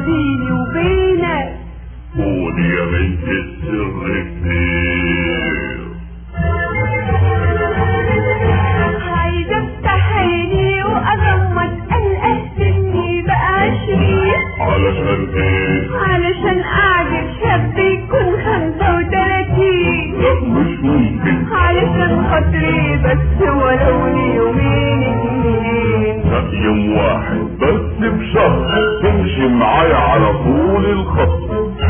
بيني وبينك قول يا بنت السر كتير عايزة افتح عيني واغمض القى سني بقى عشرين علشان ايه علشان اعجب شاب يكون خمسة وتلاتين لا مش ممكن علشان خاطري بس ولو ليومين اتنين لا يوم واحد بس بشهر تمشي معايا على طول الخط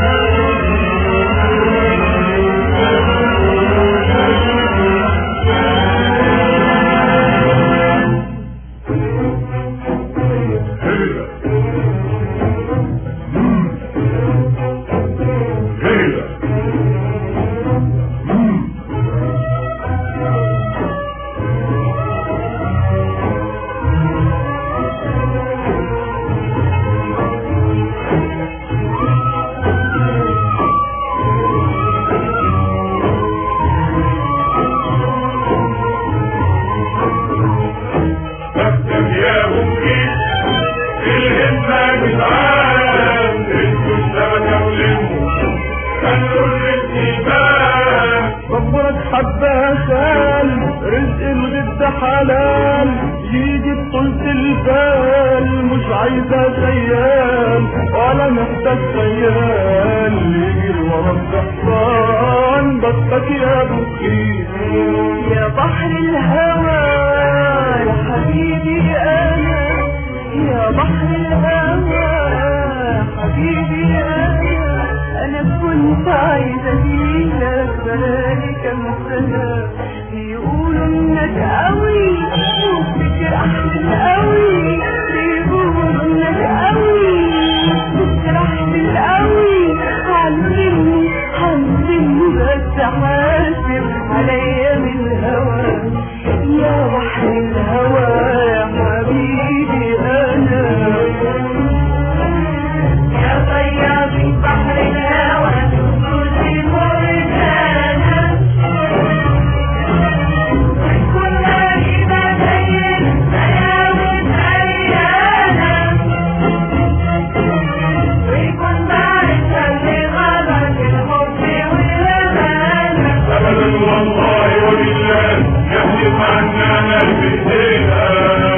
هيلا. مم. هيلا. مم. بكتب يا ممكن الهمة جدعان انتوا الشبكة ولموا خلوا الانتباه ربك حبة خال رزق الغد حلال يجي بطولة البال مش عايزة خيال ولا محتاج خيال يجي ورا الدحصان بطك يا بكير يا بحر الهوى يا حبيبي انا يا بحر الهوى يا حبيبي انا انا كنت عايزه اجيلك بقالي كام سنه بيقولوا انك قوي وبتجرحني قوي بيقولوا انك قوي بتجرحني قوي علمني علمني بس حاسب عليا من الهوى يا بحر الهوى يا حبيبي انا يا طيب بحر الهوى تنقذ مرجانا كنا كده زي السلام ايانا ويكون بعد شر غلط الحب والامانه ابدا والله ولله يهدف عننا بايدينا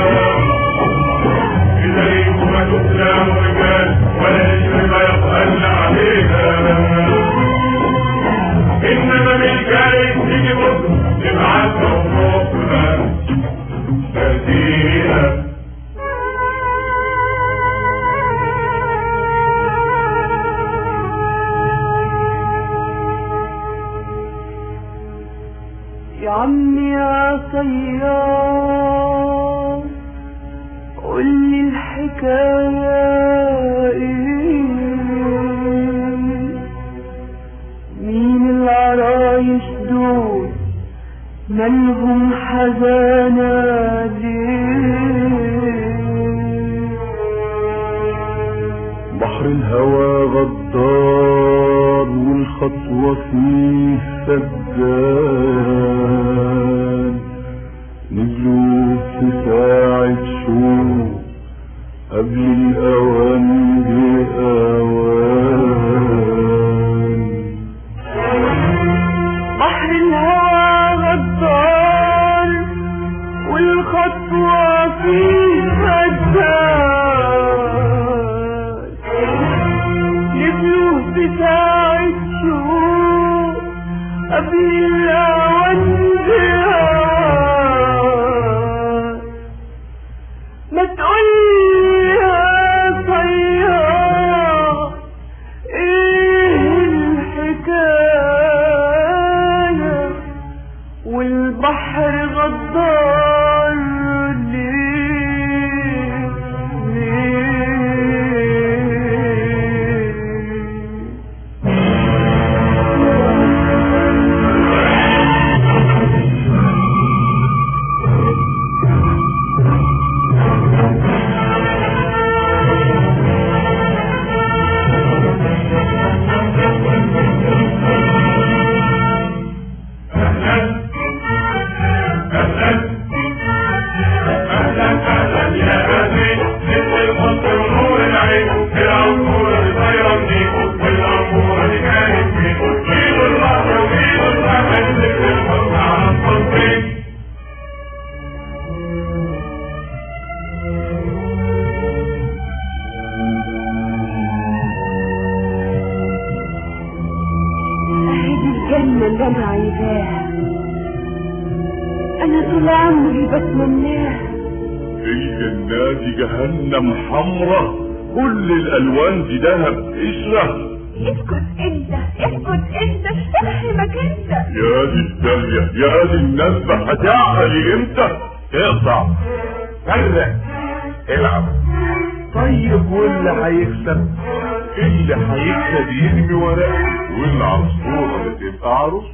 اذا ليكم تسلم رجال ولا نجم ما يقبل علينا انما من جاي تيجي بكره نبعت ربنا تهدينا يا عمي يا طيار قولي الحكاية ايه مين العرايش دول مالهم حزانة ليه بحر الهوى غدار والخطوة فيه سجان نزلوا في ساعة شوق قبل الأوان بأوان بحر الهوى غدار والخطوة فيه فجار نزلوا بساعة شوق قبل الأوان بأوان ما تقولي يا طيار ايه الحكاية والبحر غدار ليه ليه عايزاه انا طول عمري بتمناه في النادي جهنم حمرة كل الالوان دي دهب قشرة اسكت انت اسكت انت استفهمك انت يا دي الدالية يا دي النسبة هتعقلي امتى اقطع فرق العب طيب واللي هيكسب اللي هيكسب يرمي ورقه والعصفورة اللي تبقى عروسته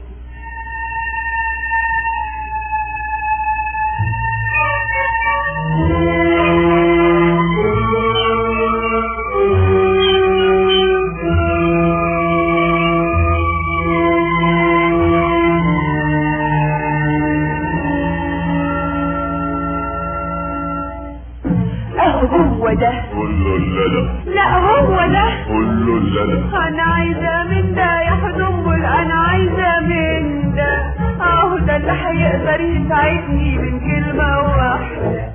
اهو هو ده كله لا لا لا هو ده كله لا لا انا عايزه من ده يا حدنبل انا عايزه من ده اهو ده اللي هيقدر يساعدني من كلمه واحده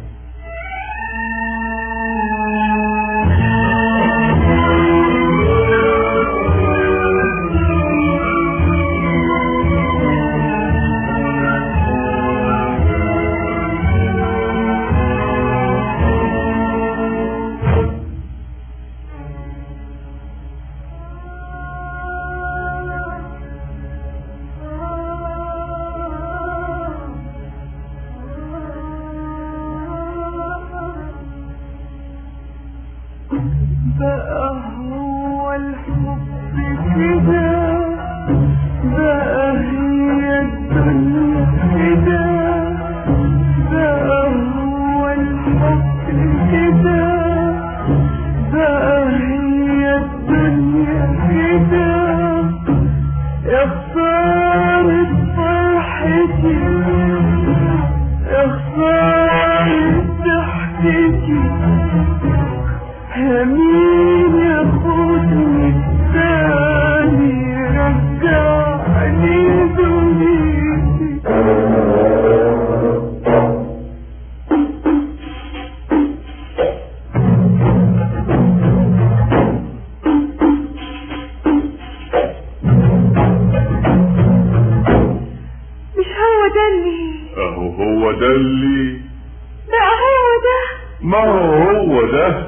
بقى هو الحب كده بقى هي الدنيا كده بقى هو الحب كده بقى هي الدنيا كده يا خسارة فرحتي يا خسارة ضحكتي همين ياخدني تاني رجعني دنيتي مش هو ده اللي اهو هو ده اللي ده هو ده ما هو هو ده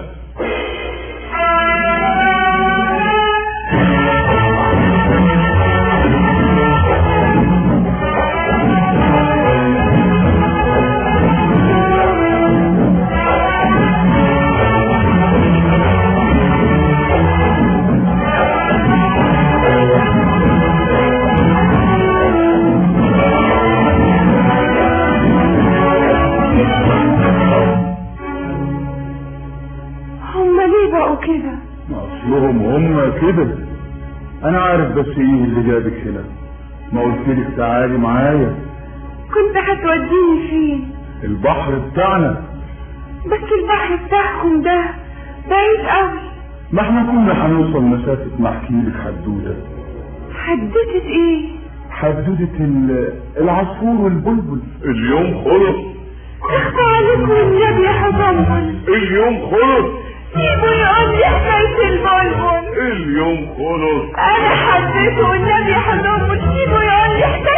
هما ليه بقوا كده اصلهم هم كده انا عارف بس ايه اللي جابك هنا ما قلت لك تعالي معايا كنت هتوديني فين البحر بتاعنا بس البحر بتاعكم ده بعيد قوي ما احنا كنا هنوصل مسافة ما احكي لك حدوتة حددت ايه حدوتة ال- العصفور والبلبل اليوم خلص اخفى عليكم النبي يا حضنبل اليوم خلص سيبوا يقول لي حكاية البلبل اليوم خلص انا حددته والنبي يا حضنبل سيبوا يقول لي حكاية